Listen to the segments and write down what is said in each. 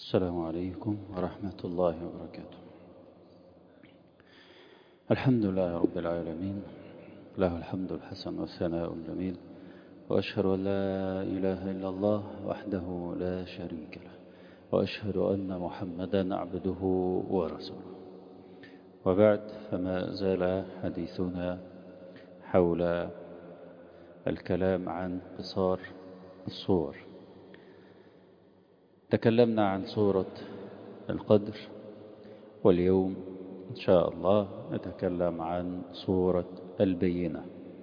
السلام عليكم ورحمة الله وبركاته الحمد لله رب العالمين له الحمد الحسن والثناء الجميل وأشهد أن لا إله إلا الله وحده لا شريك له وأشهد أن محمدا عبده ورسوله وبعد فما زال حديثنا حول الكلام عن قصار الصور تكلمنا عن سورة القدر واليوم إن شاء الله نتكلم عن سورة البينة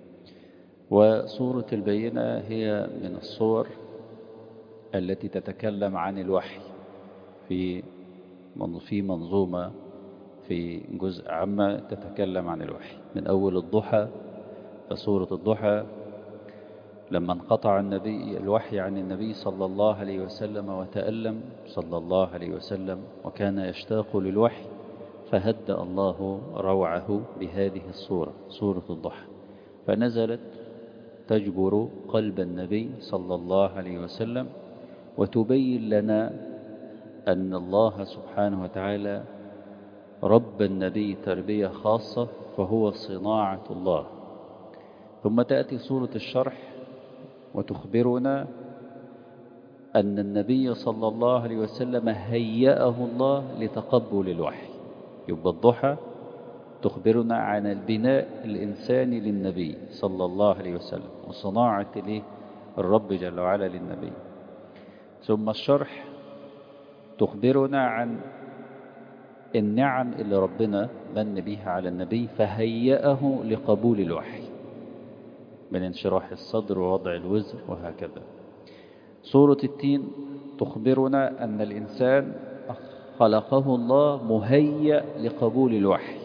وسورة البينة هي من الصور التي تتكلم عن الوحي في في منظومة في جزء عامة تتكلم عن الوحي من أول الضحى فسورة الضحى لما انقطع النبي الوحي عن النبي صلى الله عليه وسلم وتألم صلى الله عليه وسلم وكان يشتاق للوحي فهدأ الله روعه بهذه الصورة سورة الضحى فنزلت تجبر قلب النبي صلى الله عليه وسلم وتبين لنا أن الله سبحانه وتعالى رب النبي تربية خاصة فهو صناعة الله ثم تأتي سورة الشرح وتخبرنا أن النبي صلى الله عليه وسلم هيأه الله لتقبل الوحي يبقى الضحى تخبرنا عن البناء الإنساني للنبي صلى الله عليه وسلم وصناعة الرب جل وعلا للنبي ثم الشرح تخبرنا عن النعم اللي ربنا من بها على النبي فهيأه لقبول الوحي من انشراح الصدر ووضع الوزر وهكذا سورة التين تخبرنا أن الإنسان خلقه الله مهيأ لقبول الوحي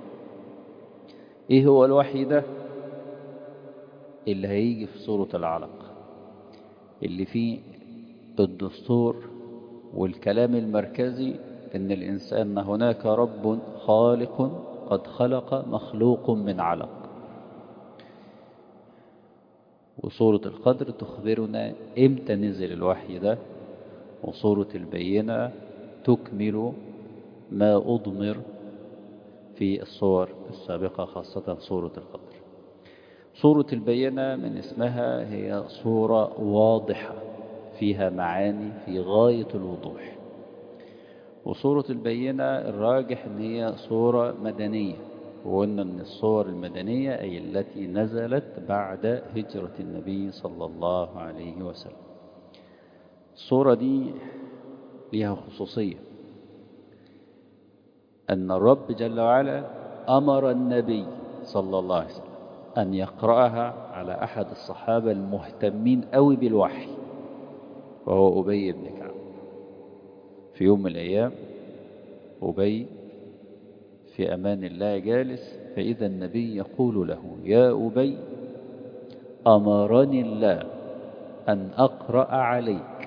إيه هو الوحي ده اللي هيجي في سورة العلق اللي فيه الدستور والكلام المركزي أن الإنسان هناك رب خالق قد خلق مخلوق من علق وسورة القدر تخبرنا إمتى نزل الوحي ده وسورة البينة تكمل ما أضمر في الصور السابقة خاصة سورة القدر سورة البينة من اسمها هي صورة واضحة فيها معاني في غاية الوضوح وصورة البينة الراجح ان هي صورة مدنية وقلنا ان الصور المدنية اي التي نزلت بعد هجرة النبي صلى الله عليه وسلم الصورة دي لها خصوصية أن الرب جل وعلا أمر النبي صلى الله عليه وسلم أن يقرأها على أحد الصحابة المهتمين أوي بالوحي وهو أبي بن كعب في يوم من الأيام أبي في أمان الله جالس فإذا النبي يقول له يا أبي أمرني الله أن أقرأ عليك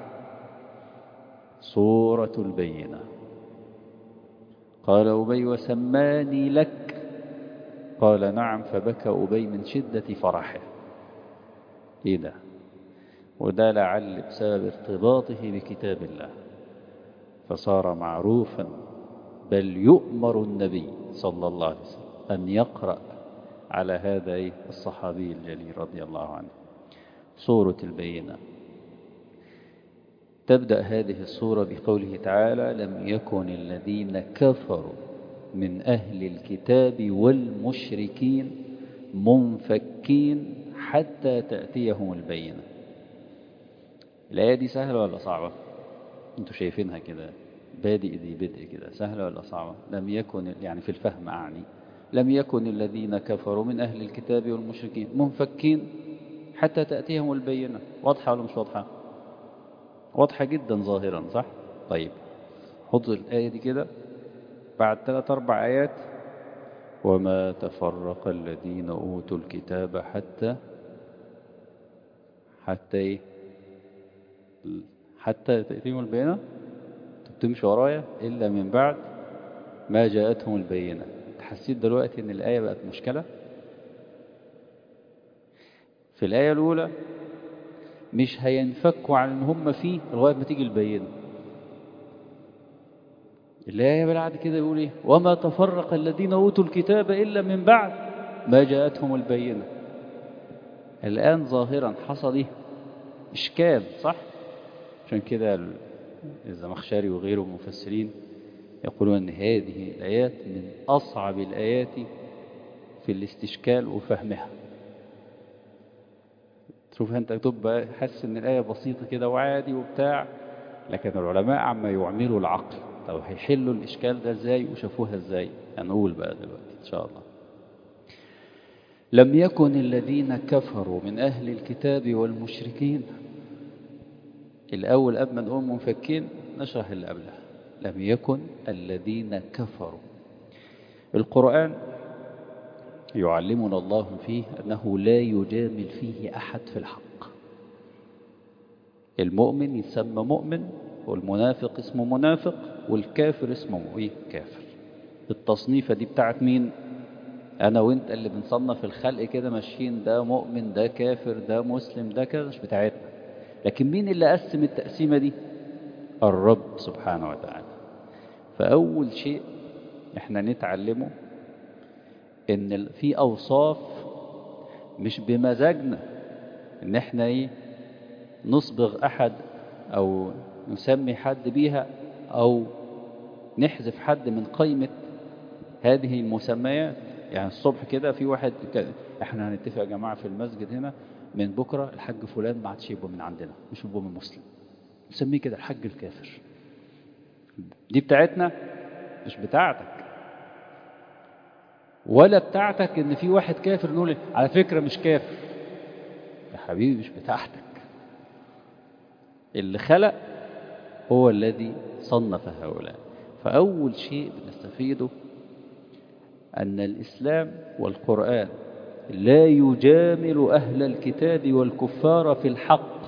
سورة البينة قال أبي وسماني لك قال نعم فبكى أبي من شدة فرحه إيه ده وده لعل بسبب ارتباطه بكتاب الله فصار معروفا بل يؤمر النبي صلى الله عليه وسلم أن يقرأ على هذا الصحابي الجليل رضي الله عنه سورة البينة تبدأ هذه السورة بقوله تعالى لم يكن الذين كفروا من أهل الكتاب والمشركين منفكين حتى تأتيهم البينة الآية دي سهلة ولا صعبة انتوا شايفينها كده بادئ ذي بدء كده سهلة ولا صعبة لم يكن يعني في الفهم أعني لم يكن الذين كفروا من أهل الكتاب والمشركين منفكين حتى تأتيهم البينة واضحة ولا مش واضحة واضحة جدا ظاهرا صح طيب حط الآية دي كده بعد ثلاث أربع آيات وما تفرق الذين أوتوا الكتاب حتى حتى إيه حتى تأتيهم البينة تمشي ورايا إلا من بعد ما جاءتهم البينة حسيت دلوقتي ان الآية بقت مشكلة في الآية الأولى مش هينفكوا عن ان هم فيه لغاية ما تيجي البينة الآية بعد كده يقول إيه وما تفرق الذين أوتوا الكتاب إلا من بعد ما جاءتهم البينة الآن ظاهرا حصل إيه إشكال صح عشان كده الزمخشري وغيره من المفسرين يقولون أن هذه الآيات من أصعب الآيات في الاستشكال وفهمها تشوف أنت تبقى حاسس أن الآية بسيطة كده وعادي وبتاع لكن العلماء عما يعملوا العقل طب هيحلوا الإشكال ده إزاي وشافوها إزاي هنقول بقى دلوقتي إن شاء الله لم يكن الذين كفروا من أهل الكتاب والمشركين الأول قبل ما نقول منفكين نشرح اللي قبلها لم يكن الذين كفروا القرآن يعلمنا الله فيه أنه لا يجامل فيه أحد في الحق المؤمن يسمى مؤمن والمنافق اسمه منافق والكافر اسمه ايه كافر التصنيفة دي بتاعت مين انا وانت اللي بنصنف الخلق كده ماشيين ده مؤمن ده كافر ده مسلم ده كده مش بتاعتنا لكن مين اللي قسم التقسيمة دي الرب سبحانه وتعالى فأول شيء احنا نتعلمه ان في اوصاف مش بمزاجنا ان احنا ايه نصبغ احد او نسمي حد بيها او نحذف حد من قائمة هذه المسميات يعني الصبح كده في واحد كده احنا هنتفق يا جماعة في المسجد هنا من بكرة الحاج فلان ما عادش يبقى من عندنا مش يبقى من مسلم نسميه كده الحاج الكافر دي بتاعتنا مش بتاعتك ولا بتاعتك ان في واحد كافر نقول على فكرة مش كافر يا حبيبي مش بتاعتك اللي خلق هو الذي صنف هؤلاء فأول شيء بنستفيده أن الإسلام والقرآن لا يجامل أهل الكتاب والكفار في الحق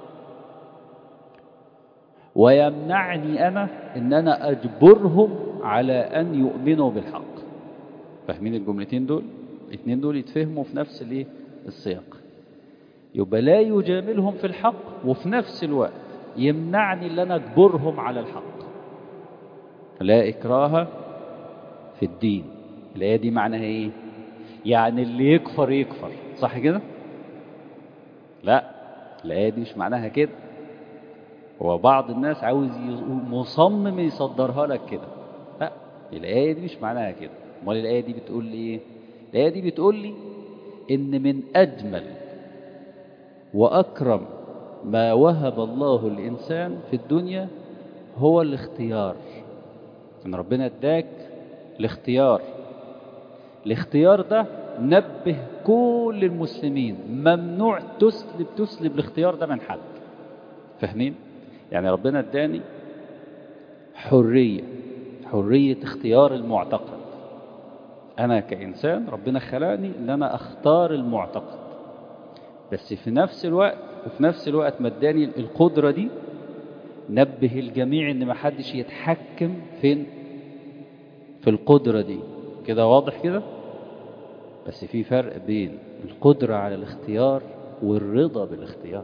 ويمنعني أنا أن أنا أجبرهم على أن يؤمنوا بالحق فاهمين الجملتين دول الاثنين دول يتفهموا في نفس الايه السياق يبقى لا يجاملهم في الحق وفي نفس الوقت يمنعني ان انا اجبرهم على الحق لا اكراه في الدين الايه دي معناها ايه يعني اللي يكفر يكفر صح كده لا الايه دي مش معناها كده هو بعض الناس عاوز مصمم يصدرها لك كده لا الايه دي مش معناها كده امال الايه دي بتقول لي ايه الايه دي بتقول لي ان من اجمل واكرم ما وهب الله الانسان في الدنيا هو الاختيار ان ربنا اداك الاختيار الاختيار ده نبه كل المسلمين ممنوع تسلب تسلب الاختيار ده من حد فاهمين يعني ربنا اداني حريه حريه اختيار المعتقد أنا كإنسان ربنا خلقني إن أنا أختار المعتقد بس في نفس الوقت وفي نفس الوقت مداني القدرة دي نبه الجميع إن ما حدش يتحكم فين في القدرة دي كده واضح كده بس في فرق بين القدرة على الاختيار والرضا بالاختيار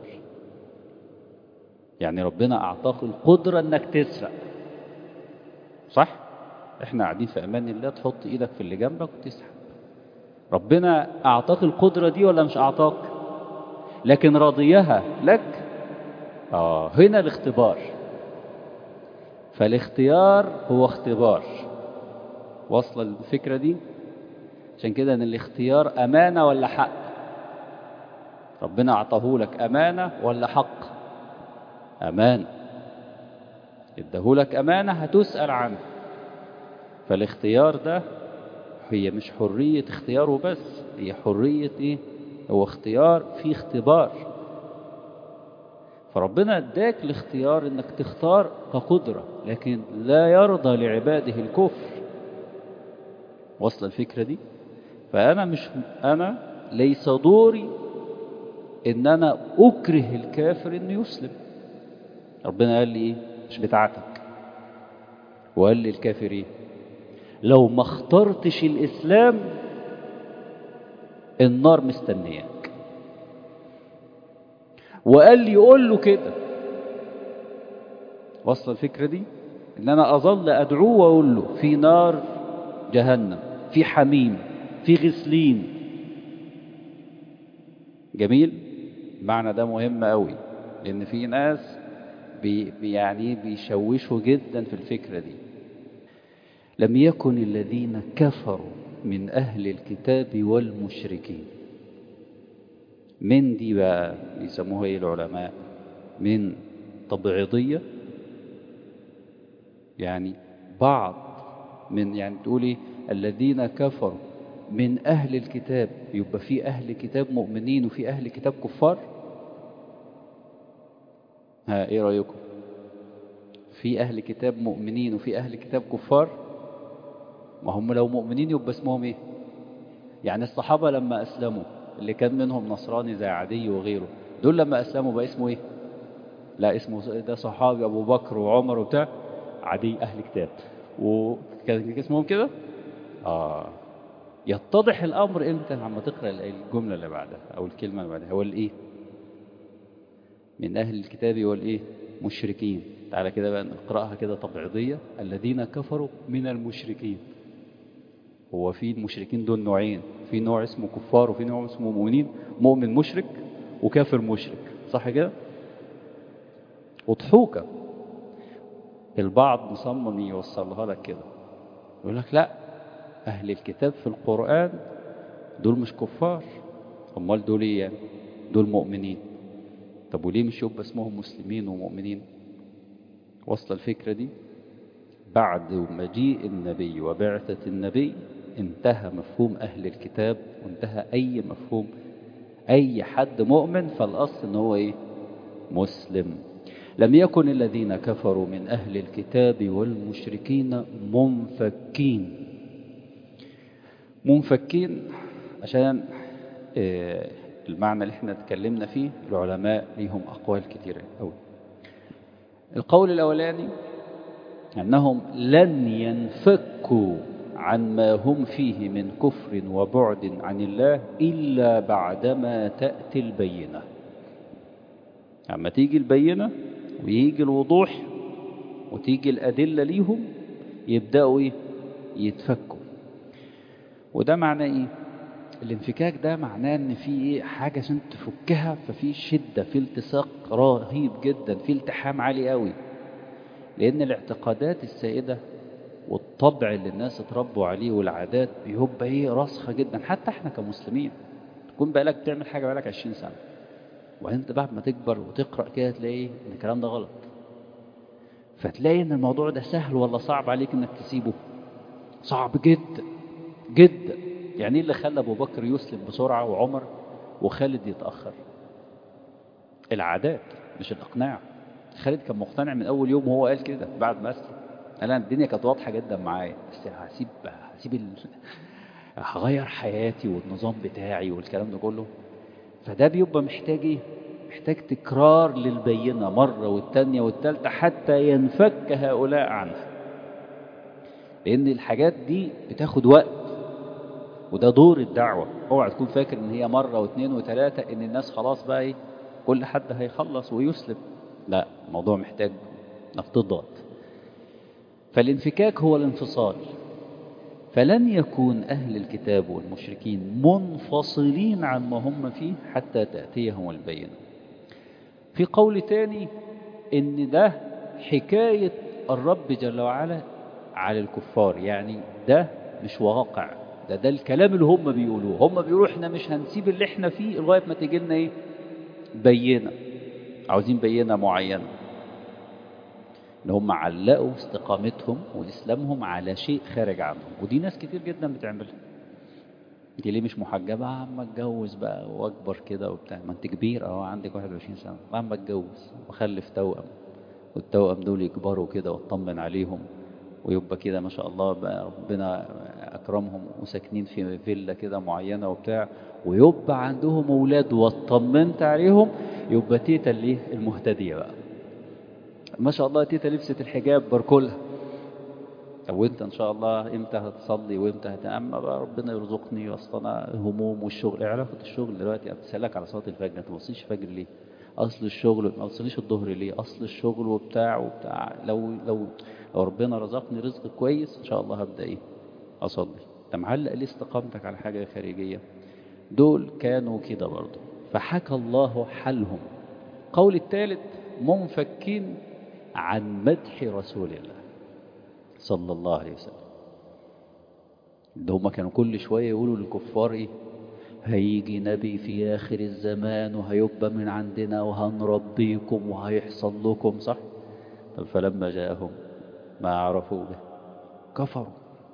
يعني ربنا أعطاك القدرة إنك تسرق صح؟ احنا قاعدين في امان الله تحط ايدك في اللي جنبك وتسحب ربنا اعطاك القدرة دي ولا مش اعطاك لكن رضيها لك اه هنا الاختبار فالاختيار هو اختبار واصله الفكرة دي عشان كده ان الاختيار امانة ولا حق ربنا اعطاه لك امانة ولا حق امانة اداهولك امانة هتسأل عنه فالاختيار ده هي مش حرية اختياره بس هي حرية ايه هو اختيار في اختبار فربنا اداك الاختيار انك تختار كقدرة لكن لا يرضى لعباده الكفر وصل الفكرة دي فأنا مش أنا ليس دوري إن أنا أكره الكافر إنه يسلم ربنا قال لي إيه مش بتاعتك وقال لي الكافر إيه لو ما اخترتش الإسلام النار مستنياك وقال لي يقول له كده وصل الفكرة دي ان انا اظل ادعوه واقول له في نار جهنم في حميم في غسلين جميل المعنى ده مهم قوي لان في ناس بي يعني بيشوشوا جدا في الفكرة دي لم يكن الذين كفروا من أهل الكتاب والمشركين من دي بقى يسموها ايه العلماء من تبعيضية يعني بعض من يعني تقولي الذين كفروا من أهل الكتاب يبقى في أهل كتاب مؤمنين وفي أهل كتاب كفار ها ايه رأيكم في أهل كتاب مؤمنين وفي أهل كتاب كفار ما هم لو مؤمنين يبقى اسمهم ايه يعني الصحابة لما أسلموا اللي كان منهم نصراني زي عدي وغيره دول لما أسلموا بقى اسمه ايه لا اسمه ده صحابي أبو بكر وعمر وبتاع عدي أهل كتاب وكان اسمهم كده آه يتضح الأمر إمتى لما تقرأ الجملة اللي بعدها أو الكلمة اللي بعدها هو الإيه من أهل الكتاب والإيه مشركين تعالى كده بقى نقرأها كده تبعيضية الذين كفروا من المشركين هو في المشركين دول نوعين في نوع اسمه كفار وفي نوع اسمه مؤمنين مؤمن مشرك وكافر مشرك صح كده وضحوكة البعض مصمم يوصلها لك كده يقول لك لا أهل الكتاب في القرآن دول مش كفار أمال دول إيه يعني دول مؤمنين طب وليه مش يبقى اسمهم مسلمين ومؤمنين وصل الفكرة دي بعد مجيء النبي وبعثة النبي انتهى مفهوم أهل الكتاب وانتهى أي مفهوم أي حد مؤمن فالأصل ان هو إيه مسلم لم يكن الذين كفروا من أهل الكتاب والمشركين منفكين منفكين عشان المعنى اللي احنا اتكلمنا فيه العلماء ليهم أقوال كثيرة أوي القول الأولاني أنهم لن ينفكوا عن ما هم فيه من كفر وبعد عن الله إلا بعدما تأتي البينة أما تيجي البينة ويجي الوضوح وتيجي الأدلة ليهم يبدأوا إيه؟ يتفكوا وده معناه إيه الانفكاك ده معناه ان في ايه حاجه عشان تفكها ففي شده في التصاق رهيب جدا في التحام عالي قوي لان الاعتقادات السائده والطبع اللي الناس اتربوا عليه والعادات بيبقى ايه راسخه جدا حتى احنا كمسلمين تكون بقالك بتعمل حاجه بقالك 20 سنه وبعدين انت بعد ما تكبر وتقرا كده تلاقي ان الكلام ده غلط فتلاقي ان الموضوع ده سهل ولا صعب عليك انك تسيبه صعب جدا جدا يعني ايه اللي خلى ابو بكر يسلم بسرعه وعمر وخالد يتاخر العادات مش الاقناع خالد كان مقتنع من اول يوم وهو قال كده بعد ما اسلم قال انا الدنيا كانت واضحه جدا معايا بس هسيب هسيب ال... هغير حياتي والنظام بتاعي والكلام ده كله فده بيبقى محتاج ايه محتاج تكرار للبينه مره والتانيه والتالته حتى ينفك هؤلاء عنها لان الحاجات دي بتاخد وقت وده دور الدعوة اوعى تكون فاكر ان هي مرة واثنين وثلاثة ان الناس خلاص بقى ايه كل حد هيخلص ويسلم لا الموضوع محتاج انك تضغط فالانفكاك هو الانفصال فلن يكون أهل الكتاب والمشركين منفصلين عن ما هم فيه حتى تأتيهم البينة في قول تاني ان ده حكاية الرب جل وعلا على الكفار يعني ده مش واقع ده ده الكلام اللي هم بيقولوه هم بيقولوا احنا مش هنسيب اللي احنا فيه لغايه ما تيجي لنا ايه بينه عاوزين بينه معينه ان هم علقوا استقامتهم واسلامهم على شيء خارج عنهم ودي ناس كتير جدا بتعملها انت ليه مش محجبه عم اتجوز بقى واكبر كده وبتاع ما انت كبير اهو عندك 21 سنه عم اتجوز واخلف توأم والتوأم دول يكبروا كده واطمن عليهم ويبقى كده ما شاء الله بقى ربنا أكرمهم وساكنين في فيلا كده معينة وبتاع ويبقى عندهم أولاد واطمنت عليهم يبقى تيتا اللي المهتدية بقى ما شاء الله تيتا لبست الحجاب بركلها طب وانت ان شاء الله امتى هتصلي وامتى هتأمى بقى ربنا يرزقني اصل انا هموم والشغل ايه علاقه الشغل دلوقتي بتسالك على صلاه الفجر ما تبصيش فجر ليه اصل الشغل ما وصلنيش الظهر ليه اصل الشغل وبتاع وبتاع لو لو لو ربنا رزقني رزق كويس ان شاء الله هبدا ايه اصلي انت معلق ليه استقامتك على حاجه خارجيه دول كانوا كده برضه فحكى الله حالهم قول الثالث منفكين عن مدح رسول الله صلى الله عليه وسلم ده هم كانوا كل شويه يقولوا للكفار ايه هيجي نبي في آخر الزمان وهيبقى من عندنا وهنربيكم وهيحصل لكم صح طب فلما جاءهم ما عرفوا به كفروا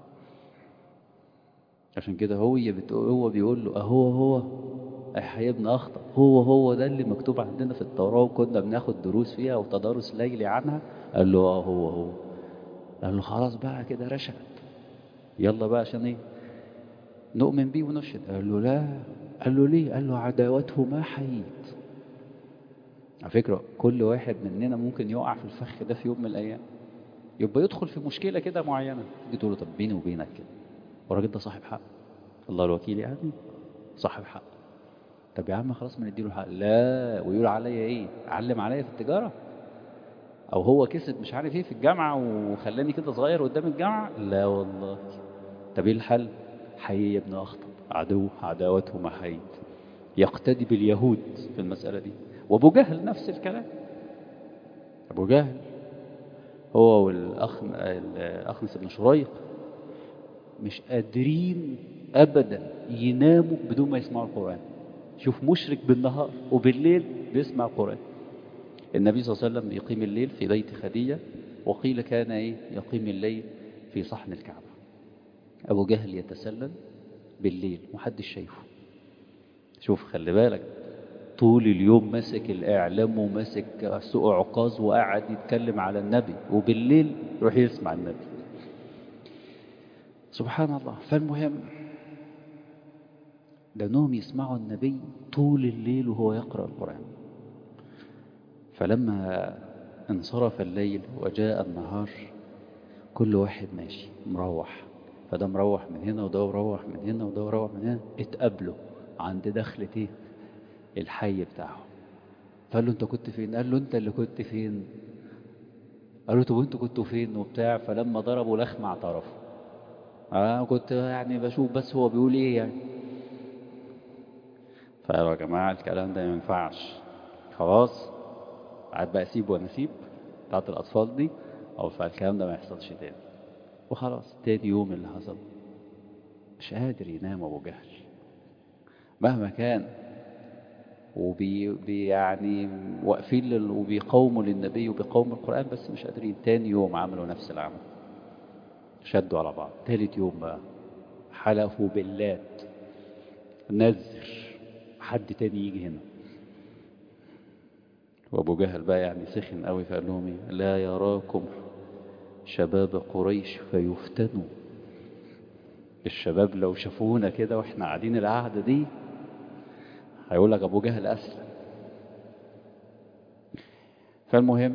عشان كده هو بتقول هو بيقول له أهو هو يا ابن أخطأ هو هو ده اللي مكتوب عندنا في التوراة وكنا بناخد دروس فيها وتدارس ليلي عنها قال له اه هو هو قال له خلاص بقى كده رشقت يلا بقى عشان ايه نؤمن بيه ونشهد قال له لا قال له ليه قال له عداوته ما حييت على فكرة كل واحد مننا ممكن يقع في الفخ ده في يوم من الأيام يبقى يدخل في مشكلة كده معينة تيجي تقول له طب بيني وبينك كده والراجل ده صاحب حق الله الوكيل يعني صاحب حق طب يا عم خلاص ما نديله الحق لا ويقول عليا ايه علم عليا في التجارة او هو كسب مش عارف ايه في الجامعة وخلاني كده صغير قدام الجامعة لا والله طب ايه الحل حي ابن أخطب عدو عداوته ما حيد يقتدي باليهود في المسألة دي وابو جهل نفس الكلام أبو جهل هو والأخ الأخنس بن شريق مش قادرين أبدا يناموا بدون ما يسمعوا القرآن شوف مشرك بالنهار وبالليل بيسمع القرآن النبي صلى الله عليه وسلم يقيم الليل في بيت خديجة وقيل كان إيه يقيم الليل في صحن الكعبة أبو جهل يتسلل بالليل محدش شايفه شوف خلي بالك طول اليوم ماسك الإعلام وماسك سوق عكاظ وقاعد يتكلم على النبي وبالليل يروح يسمع النبي سبحان الله فالمهم لأنهم يسمعوا النبي طول الليل وهو يقرأ القرآن فلما انصرف الليل وجاء النهار كل واحد ماشي مروح فده مروح من هنا وده مروح من هنا وده مروح من هنا اتقابلوا عند دخلة ايه الحي بتاعه فقال له انت كنت فين قال له انت اللي كنت فين قال له طب انتوا كنتوا فين وبتاع فلما ضربوا لخم اعترفوا اه كنت يعني بشوف بس هو بيقول ايه يعني فقالوا يا جماعة الكلام ده ما ينفعش خلاص قعد بقى سيب ونسيب بتاعت الأطفال دي أو فالكلام ده ما يحصلش تاني وخلاص تاني يوم اللي حصل مش قادر ينام أبو جهل مهما كان وبي بي يعني واقفين لل... وبيقوموا للنبي وبيقوموا القرآن بس مش قادرين تاني يوم عملوا نفس العمل شدوا على بعض تالت يوم بقى حلفوا باللات نذر حد تاني يجي هنا وابو جهل بقى يعني سخن قوي فقال لهم ايه لا يراكم شباب قريش فيفتنوا الشباب لو شافونا كده واحنا قاعدين القعده دي هيقول لك ابو جهل اسلم فالمهم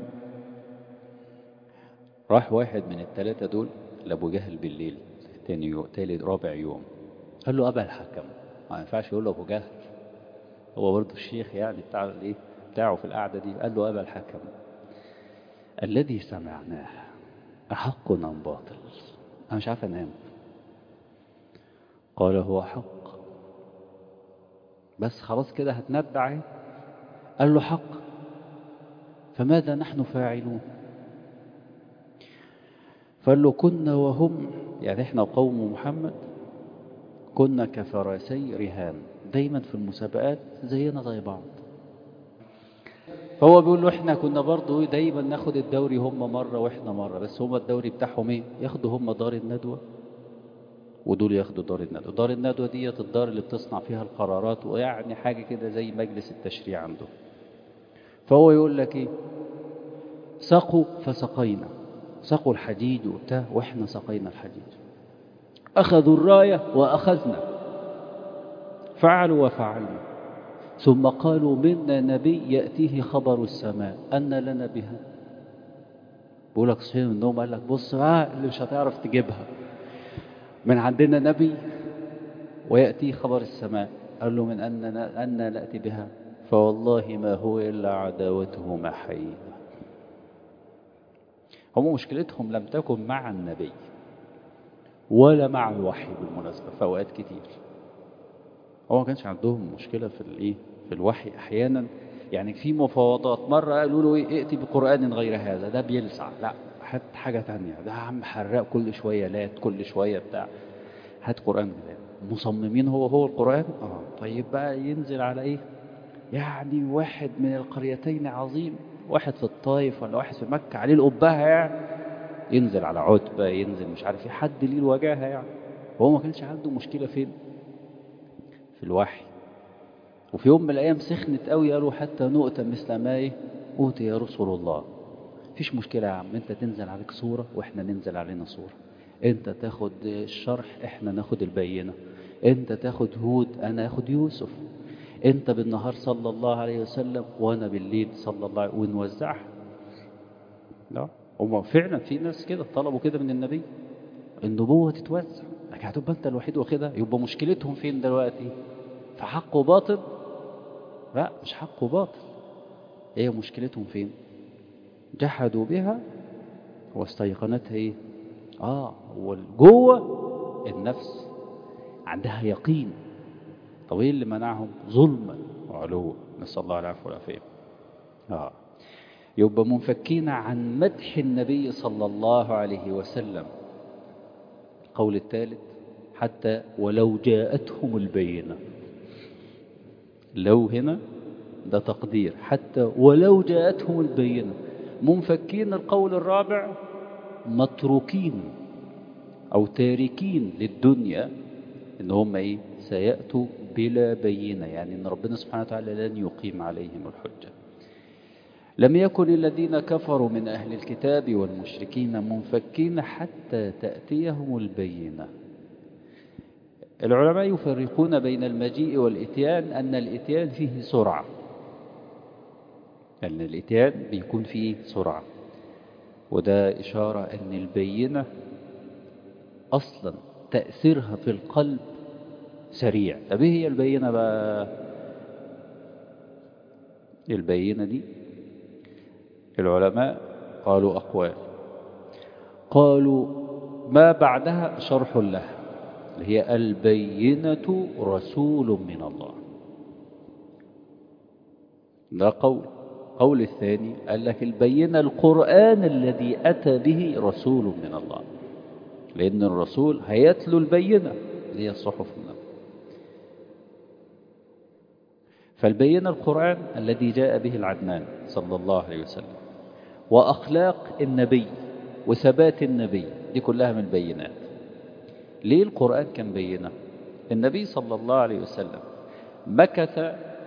راح واحد من الثلاثه دول لابو جهل بالليل تاني يوم تالت رابع يوم قال له ابا الحكم ما ينفعش يقول له ابو جهل هو برضه الشيخ يعني بتاع الايه بتاعه في القعده دي قال له ابا الحكم الذي سمعناه احق ام باطل انا مش عارف انام قال هو حق بس خلاص كده هتندع اهي قال له حق فماذا نحن فاعلون فقال له كنا وهم يعني احنا قوم محمد كنا كفراسي رهان دايما في المسابقات زينا زي بعض فهو بيقول له احنا كنا برضو دايما ناخد الدوري هم مرة واحنا مرة بس هم الدوري بتاعهم ايه ياخدوا هم دار الندوة ودول ياخدوا دار الندوة دار الندوة ديت الدار اللي بتصنع فيها القرارات ويعني حاجة كده زي مجلس التشريع عنده فهو يقول لك ايه سقوا فسقينا سقوا الحديد وبتاع واحنا سقينا الحديد أخذوا الراية وأخذنا فعلوا وفعلنا ثم قالوا منا نبي يأتيه خبر السماء أن لنا بها بقول لك صحيح من النوم قال لك بص بقى اللي مش هتعرف تجيبها من عندنا نبي ويأتيه خبر السماء قال له من أننا أن نأتي بها فوالله ما هو إلا عداوته مع حينا هم مشكلتهم لم تكن مع النبي ولا مع الوحي بالمناسبة في أوقات كتير هو ما كانش عندهم مشكلة في الإيه في الوحي أحيانا يعني في مفاوضات مرة قالوا له إيه ائتي بقرآن غير هذا ده بيلسع لا هات حاجة تانية ده عم حراق كل شوية لات كل شوية بتاع هات قرآن جديد مصممين هو هو القرآن اه طيب بقى ينزل على ايه يعني واحد من القريتين عظيم واحد في الطائف ولا واحد في مكة عليه القبهة يعني ينزل على عتبة ينزل مش عارف ايه حد ليه الوجاهة يعني هو ما كانش عنده مشكلة فين في الوحي وفي يوم من الأيام سخنت قوي قالوا حتى نؤتى مثل ما ايه أوتي يا رسول الله مفيش مشكلة يا عم انت تنزل عليك صورة واحنا ننزل علينا صورة انت تاخد الشرح احنا ناخد البينة انت تاخد هود انا اخد يوسف انت بالنهار صلى الله عليه وسلم وانا بالليل صلى الله عليه ونوزعها لا هم فعلا في ناس كده طلبوا كده من النبي النبوة تتوزع لكن هتبقى انت الوحيد واخدها يبقى مشكلتهم فين دلوقتي في حق وباطل لا مش حق وباطل هي مشكلتهم فين جحدوا بها واستيقنتها ايه اه والجوه النفس عندها يقين طب ايه اللي منعهم ظلما وعلوا نسال الله العفو والعافيه اه يبقى منفكين عن مدح النبي صلى الله عليه وسلم القول الثالث حتى ولو جاءتهم البينه لو هنا ده تقدير حتى ولو جاءتهم البينه منفكين القول الرابع متروكين أو تاركين للدنيا إن هم إيه سيأتوا بلا بينة يعني إن ربنا سبحانه وتعالى لن يقيم عليهم الحجة لم يكن الذين كفروا من أهل الكتاب والمشركين منفكين حتى تأتيهم البينة العلماء يفرقون بين المجيء والإتيان أن الإتيان فيه سرعة أن الإتيان بيكون فيه سرعة وده إشارة أن البينة أصلا تأثيرها في القلب سريع طب ايه هي البينة بقى البينة دي العلماء قالوا أقوال قالوا ما بعدها شرح لها اللي هي البينة رسول من الله ده قول قول الثاني قال لك البينة القرآن الذي أتى به رسول من الله لأن الرسول هيتلو البينة اللي هي الصحف من الله فالبينة القرآن الذي جاء به العدنان صلى الله عليه وسلم وأخلاق النبي وثبات النبي دي كلها من البينات ليه القرآن كان بينة النبي صلى الله عليه وسلم مكث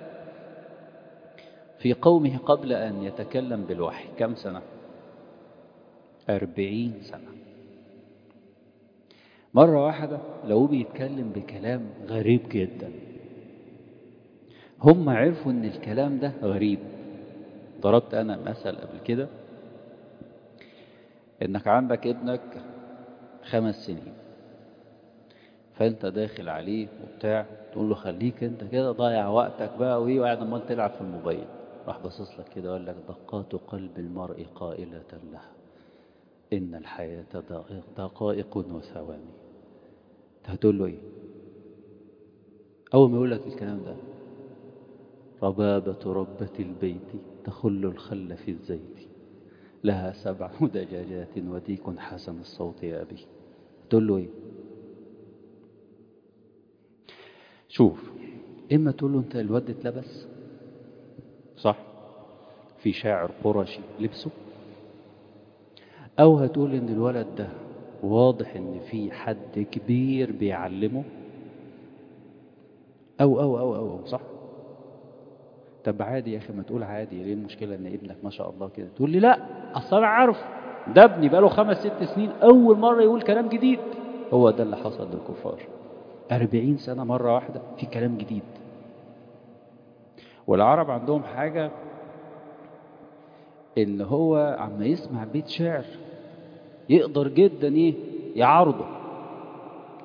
في قومه قبل أن يتكلم بالوحي كم سنة أربعين سنة مرة واحدة لو بيتكلم بكلام غريب جدا هم عرفوا ان الكلام ده غريب ضربت انا مثل قبل كده انك عندك ابنك خمس سنين فانت داخل عليه وبتاع تقول له خليك انت كده ضايع وقتك بقى وايه وقاعد عمال تلعب في الموبايل راح باصص لك كده وقال لك دقات قلب المرء قائلة له إن الحياة دقائق وثواني هتقول له إيه أول ما يقول لك الكلام ده ربابة ربة البيت تخل الخل في الزيت لها سبع دجاجات وديك حسن الصوت يا أبي تقول له إيه شوف إما تقول له أنت الواد اتلبس صح في شاعر قرشي لبسه أو هتقول إن الولد ده واضح إن في حد كبير بيعلمه أو أو أو أو, أو صح طب عادي يا أخي ما تقول عادي ليه المشكلة إن ابنك ما شاء الله كده تقول لي لا أصل أنا عارف ده ابني بقاله خمس ست سنين أول مرة يقول كلام جديد هو ده اللي حصل للكفار أربعين سنة مرة واحدة في كلام جديد والعرب عندهم حاجة إن هو عما يسمع بيت شعر يقدر جدا إيه يعارضه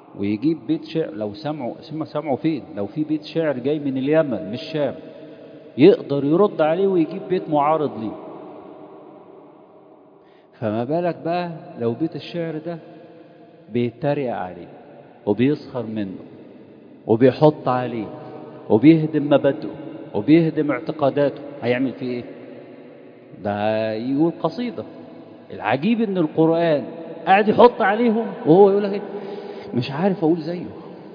ويجيب بيت شعر لو سمعوا سمع سمعوا فين لو في بيت شعر جاي من اليمن مش الشام يقدر يرد عليه ويجيب بيت معارض ليه فما بالك بقى لو بيت الشعر ده بيتريق عليه وبيسخر منه وبيحط عليه وبيهدم مبادئه وبيهدم اعتقاداته هيعمل فيه ايه ده يقول قصيدة العجيب ان القرآن قاعد يحط عليهم وهو يقول لك ايه مش عارف اقول زيه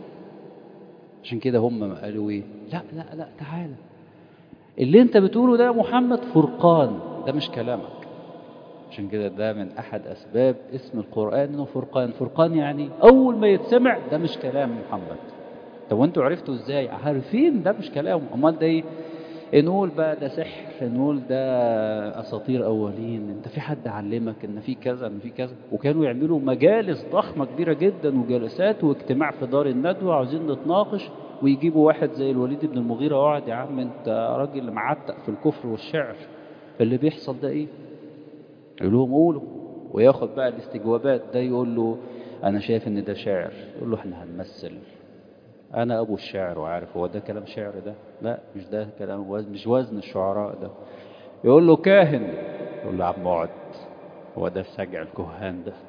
عشان كده هم قالوا ايه لا لا لا تعالى اللي انت بتقوله ده يا محمد فرقان ده مش كلامك عشان كده ده من احد اسباب اسم القرآن انه فرقان فرقان يعني اول ما يتسمع ده مش كلام محمد طب وانتوا عرفتوا ازاي عارفين ده مش كلام امال ده ايه نقول بقى ده سحر نقول ده اساطير اولين انت في حد علمك ان في كذا ان في كذا وكانوا يعملوا مجالس ضخمه كبيره جدا وجلسات واجتماع في دار الندوه عاوزين نتناقش ويجيبوا واحد زي الوليد بن المغيره يقعد يا عم انت راجل معتق في الكفر والشعر اللي بيحصل ده ايه يقول لهم قولوا وياخد بقى الاستجوابات ده يقول له انا شايف ان ده شعر يقول له احنا هنمثل انا ابو الشعر وعارف هو ده كلام شعر ده لا مش ده كلام وزن مش وزن الشعراء ده يقول له كاهن يقول له عم اقعد هو ده سجع الكهان ده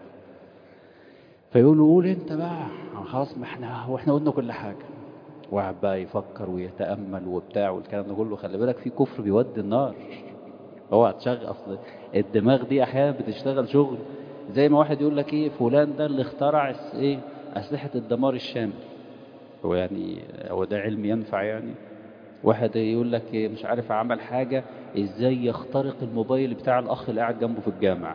فيقول له قول انت بقى خلاص ما احنا هو احنا قلنا كل حاجه وقعد بقى يفكر ويتامل وبتاع والكلام ده كله خلي بالك في كفر بيودي النار اوعى تشغل اصل الدماغ دي احيانا بتشتغل شغل زي ما واحد يقول لك ايه فلان ده اللي اخترع ايه اسلحه الدمار الشامل هو يعني هو ده علم ينفع يعني واحد يقول لك إيه مش عارف عمل حاجة ازاي يخترق الموبايل بتاع الاخ اللي قاعد جنبه في الجامع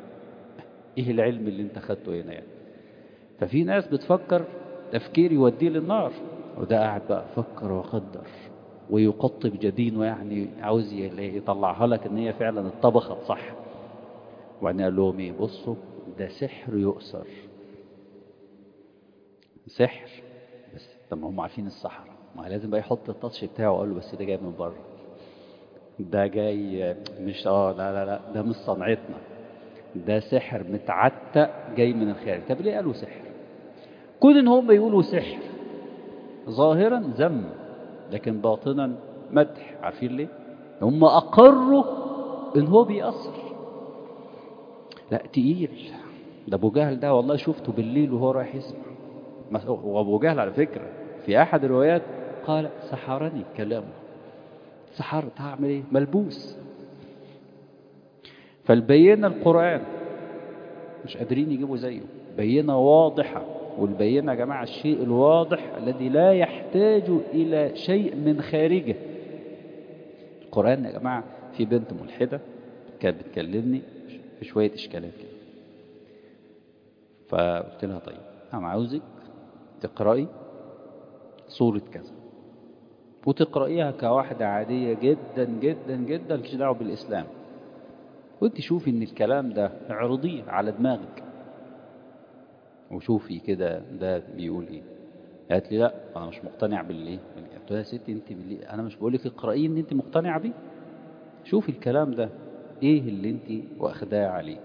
ايه العلم اللي انت خدته هنا يعني ففي ناس بتفكر تفكير يوديه للنار وده قاعد بقى فكر وقدر ويقطب جبينه يعني عاوز يطلعها لك ان هي فعلا اتطبخت صح وبعدين قال لهم ايه بصوا ده سحر يؤثر سحر بس طب ما هم عارفين الصحراء ما لازم بقى يحط التاتش بتاعه وقال له بس ده جاي من بره ده جاي مش اه لا لا لا ده مش صنعتنا ده سحر متعتق جاي من الخارج طب ليه قالوا سحر كون ان هم يقولوا سحر ظاهرا ذم لكن باطنا مدح عارفين ليه هم اقروا ان هو بيأثر لا تقيل ده ابو جهل ده والله شفته بالليل وهو رايح يسمع وابو جهل على فكره في احد الروايات قال سحرني كلامه سحرت هعمل ايه ملبوس فالبينه القران مش قادرين يجيبوا زيه بينه واضحه والبينه يا جماعه الشيء الواضح الذي لا يحتاج الى شيء من خارجه القران يا جماعه في بنت ملحده كانت بتكلمني في شويه اشكالات كده فقلت لها طيب انا عاوزك تقرأي سورة كذا وتقرأيها كواحدة عادية جدا جدا جدا مش دعوة بالإسلام وانت شوفي ان الكلام ده اعرضيه على دماغك وشوفي كده ده بيقول ايه قالت لي لا انا مش مقتنع بالايه قلت لها يا ستي انت باللي انا مش بقول لك اقرأيه ان انت مقتنعه بيه شوفي الكلام ده ايه اللي انت واخداه عليه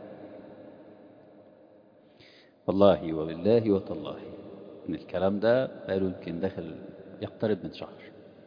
والله وبالله وتالله ان الكلام ده قالوا يمكن داخل يقترب من شهر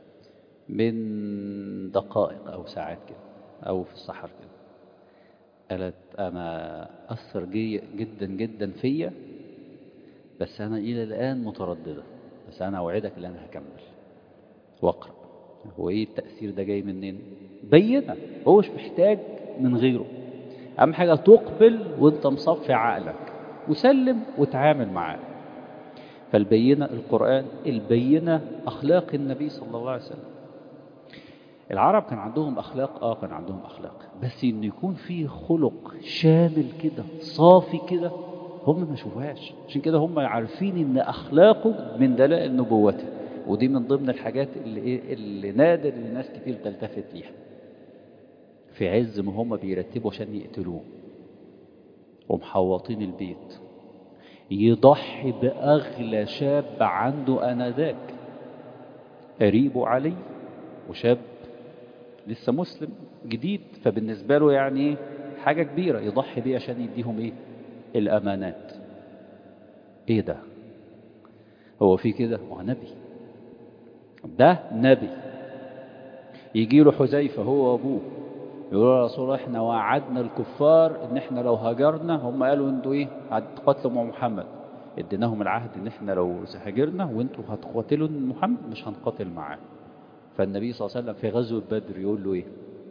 من دقائق او ساعات كده او في الصحر كده قالت انا اثر جي جدا جدا فيا بس انا الى الان متردده بس انا اوعدك ان انا هكمل واقرا هو ايه التاثير ده جاي منين بينه هو مش محتاج من غيره اهم حاجه تقبل وانت مصفي عقلك وسلم وتعامل معاه فالبينة القرآن البينة أخلاق النبي صلى الله عليه وسلم العرب كان عندهم أخلاق آه كان عندهم أخلاق بس إن يكون فيه خلق شامل كده صافي كده هم ما شوفهاش عشان كده هم عارفين إن أخلاقه من دلائل نبوته ودي من ضمن الحاجات اللي, إيه اللي نادر إن ناس كتير تلتفت ليها في عز ما هم بيرتبوا عشان يقتلوه ومحوطين البيت يضحي بأغلى شاب عنده أنذاك قريبه علي وشاب لسه مسلم جديد فبالنسبة له يعني حاجة كبيرة يضحي بيه عشان يديهم ايه الأمانات ايه ده هو في كده هو نبي ده نبي يجي له حذيفة هو وأبوه يقول يا رسول الله احنا وعدنا الكفار ان احنا لو هاجرنا هم قالوا انتوا ايه هتقاتلوا مع محمد اديناهم العهد ان احنا لو هاجرنا وانتوا هتقاتلوا محمد مش هنقاتل معاه فالنبي صلى الله عليه وسلم في غزوة بدر يقول له ايه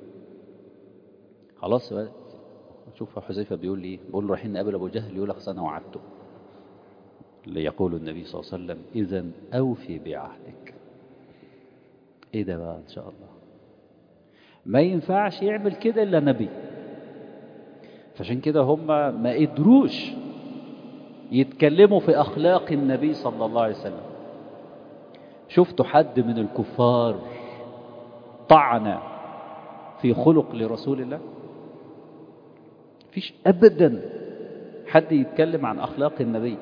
خلاص بقى شوف حذيفة بيقول لي ايه بيقول له رايحين نقابل ابو جهل يقول لك انا وعدته اللي يقول النبي صلى الله عليه وسلم اذا اوفي بعهدك ايه ده بقى ان شاء الله ما ينفعش يعمل كده الا نبي فعشان كده هم ما قدروش يتكلموا في اخلاق النبي صلى الله عليه وسلم شفتوا حد من الكفار طعن في خلق لرسول الله فيش ابدا حد يتكلم عن اخلاق النبي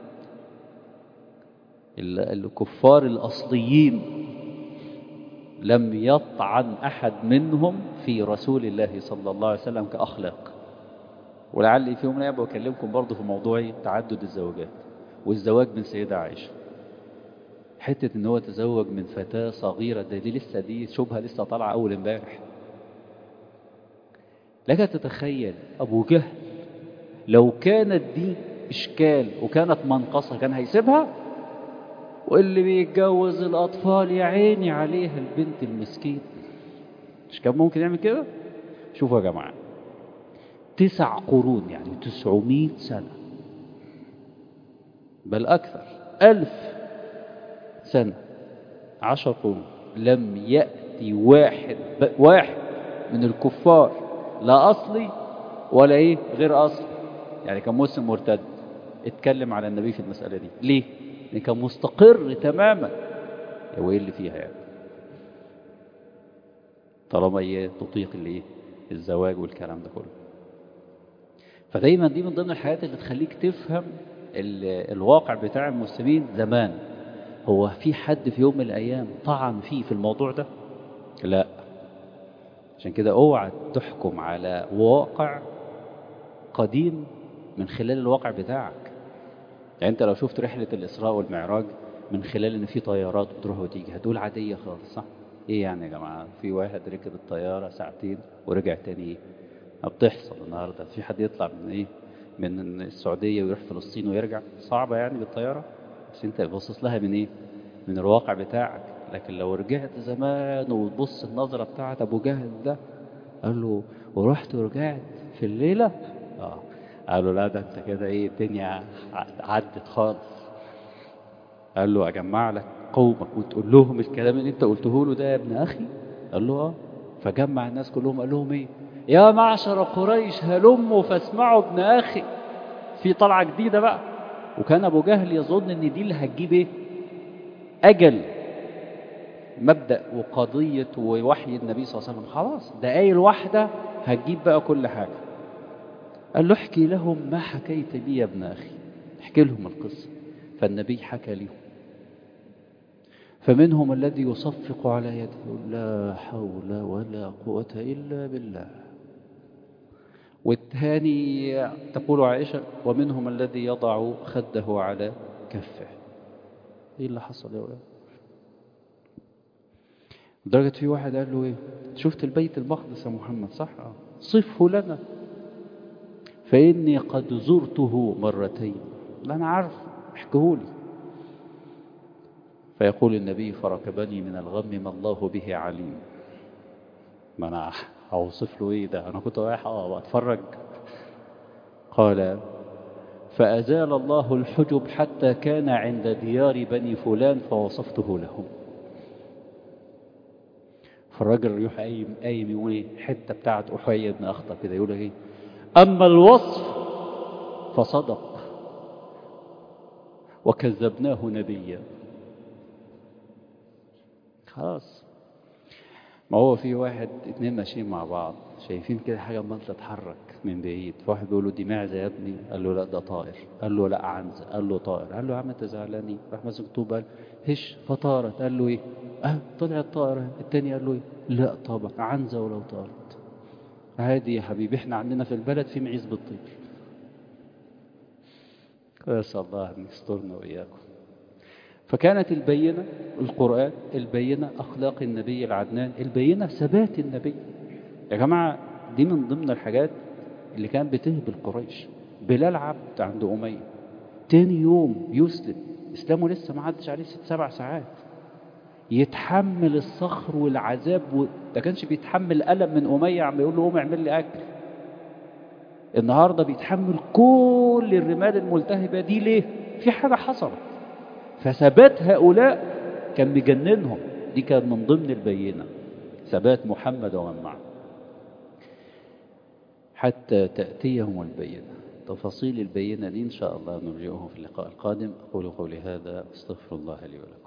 الكفار الاصليين لم يطعن احد منهم في رسول الله صلى الله عليه وسلم كاخلاق ولعلي في يوم من الايام بكلمكم برضه في موضوع تعدد الزوجات والزواج من سيده عائشه حته ان هو تزوج من فتاه صغيره ده دي لسه دي شبهه لسه طالعه اول امبارح لك تتخيل ابو جهل لو كانت دي اشكال وكانت منقصه كان هيسيبها واللي بيتجوز الاطفال يا عيني عليها البنت المسكين مش كان ممكن يعمل كده شوفوا يا جماعه تسع قرون يعني تسعمائة سنة بل أكثر ألف سنة عشر قرون لم يأتي واحد واحد من الكفار لا أصلي ولا إيه غير أصلي يعني كان مسلم مرتد اتكلم على النبي في المسألة دي ليه؟ لأن كان مستقر تماما هو إيه اللي فيها يعني طالما هي تطيق الايه الزواج والكلام ده كله فدايما دي من ضمن الحاجات اللي تخليك تفهم الواقع بتاع المسلمين زمان هو في حد في يوم من الايام طعن فيه في الموضوع ده لا عشان كده اوعى تحكم على واقع قديم من خلال الواقع بتاعك يعني انت لو شفت رحلة الاسراء والمعراج من خلال ان في طيارات بتروح وتيجي هتقول عادية خالص صح ايه يعني يا جماعة في واحد ركب الطيارة ساعتين ورجع تاني ايه ما بتحصل النهاردة في حد يطلع من ايه من السعودية ويروح فلسطين ويرجع صعبة يعني بالطيارة بس انت باصص لها من ايه من الواقع بتاعك لكن لو رجعت زمان وتبص النظرة بتاعت ابو جهل ده قال له ورحت ورجعت في الليلة اه قال له لا ده انت كده ايه الدنيا عدت خالص قال له اجمع لك قومك وتقول لهم الكلام اللي انت قلته له ده يا ابن اخي قال له اه فجمع الناس كلهم قال لهم ايه يا معشر قريش هلموا فاسمعوا ابن اخي في طلعه جديده بقى وكان ابو جهل يظن ان دي اللي هتجيب ايه اجل مبدا وقضيه ووحي النبي صلى الله عليه وسلم خلاص دقايق واحده هتجيب بقى كل حاجه قال له احكي لهم ما حكيت لي يا ابن اخي احكي لهم القصه فالنبي حكى لهم فمنهم الذي يصفق على يده يقول لا حول ولا قوة إلا بالله والثاني تقول عائشة ومنهم الذي يضع خده على كفه ايه اللي حصل يا ولاد لدرجة في واحد قال له ايه شفت البيت المقدس يا محمد صح صفه لنا فإني قد زرته مرتين لا أنا عارف احكهولي فيقول النبي فركبني من الغم ما الله به عليم ما أنا أوصف له إيه ده أنا كنت رايح أتفرج قال فأزال الله الحجب حتى كان عند ديار بني فلان فوصفته لهم فالراجل يروح قايم قايم يقول ايه الحته بتاعت احيي بن اخطب كده يقول ايه اما الوصف فصدق وكذبناه نبيا خلاص ما هو في واحد اتنين ماشيين مع بعض شايفين كده حاجه عماله تتحرك من بعيد فواحد بيقول له دي معزه يا ابني قال له لا ده طائر قال له لا عنزه قال له طائر قال له يا عم انت زعلاني راح ماسك طوب قال هش فطارت قال له ايه اه طلعت طائره التاني قال له ايه لا طبعا عنزه ولو طارت عادي يا حبيبي احنا عندنا في البلد في معيز بالطير نسال الله ان يسترنا واياكم فكانت البينة القرآن البينة أخلاق النبي العدنان البينة ثبات النبي يا جماعة دي من ضمن الحاجات اللي كانت بتهبل قريش بلال عبد عند أمية تاني يوم يسلم إسلامه لسه ما عدش عليه ست سبع ساعات يتحمل الصخر والعذاب و... ده كانش بيتحمل ألم من أمية عم يقول له قوم اعمل لي أكل النهاردة بيتحمل كل الرمال الملتهبة دي ليه في حاجة حصلت فثبات هؤلاء كان مجننهم دي كانت من ضمن البينة ثبات محمد ومن معه حتى تأتيهم البينة تفاصيل البينة دي إن شاء الله نرجعه في اللقاء القادم أقول قولي هذا أستغفر الله لي ولكم